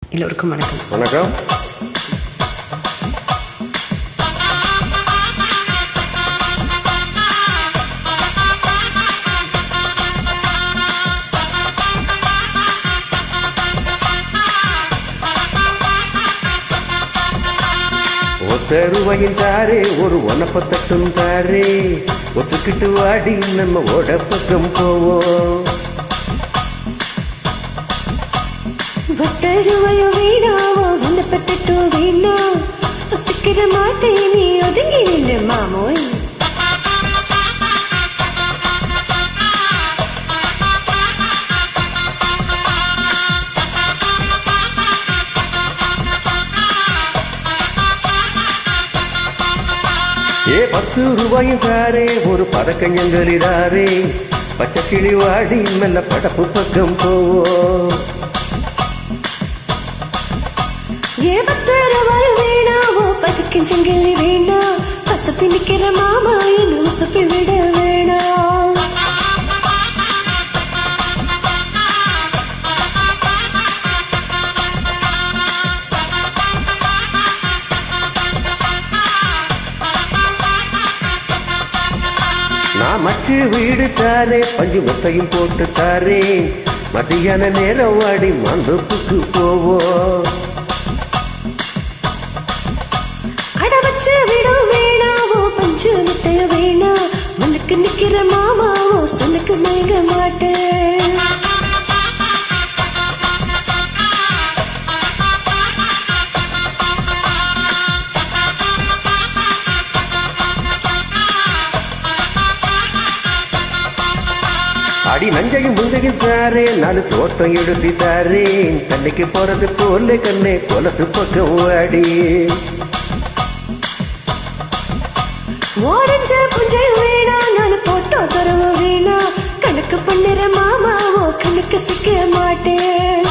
எல்லோருக்கும் வணக்கம் வணக்கம் ஒத்த ரூபாயின் தாரே ஒரு ஒனப்பத்தட்டும் தாரே ஒத்துக்கிட்டு வாடி நம்ம ஓட பக்கம் போவோம் ஒத்தருவையோ வீணாவோ விண்ணப்பத்தட்டோ வீணா ஒத்துக்கிற மாட்டேன் நீ ஒதுங்கி நின்று மாமோய் ஏ பத்து ரூபாயும் தாரே ஒரு பதக்கஞ்சங்களிடாரே பச்சை கிளி வாடி மெல்ல படப்பு பக்கம் போவோம் ஏவத்தருவாயோ வீணாவோ பதுக்கும் செங்கிலி வேணா பசப்பி நிக்கிற மாமா என்ன உசப்பி விட வேணாம் நான் மச்சு வீடு தாரே பஞ்சு முத்தையும் போட்டு தாரே மத்தியான நேரம் வாடி மண்டப்புக்கு போவோம் அட வச்சு விடும் வேணாவோ பஞ்சு முட்டைய வேணா மனுக்கு நிக்கிற மாமாவோ சொல்லுக்கு மயங்க மாட்டேன் அடி நஞ்சையும் முந்தையும் தாரே நாலு தோட்டம் எடுத்து தாரே தண்ணிக்கு போறது போல கண்ணே கொலத்து பக்கம் வாடி ஓரஞ்ச புஞ்சை வேணா நாலு போட்டோ தரவ வேணா கணக்கு பண்ணுற மாமாவோ கணக்கு சிக்க மாட்டேன்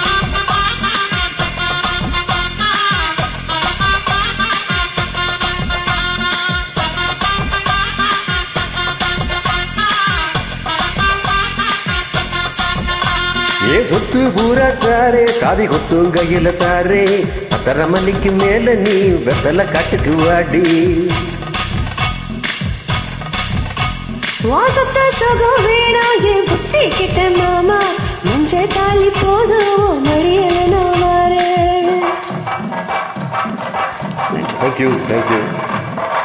ஏ சொத்து பூரா தாரே சாதி கொத்தும் கையில தாரே பத்தரை மணிக்கு மேல நீ வெத்தல காட்டுக்கு வாடி வாசத்த சுகம் வேணா என் புத்தி கிட்ட மாமா மஞ்ச தாலி போதும் மடியல நான் வரேன் தேங்க்யூ தேங்க்யூ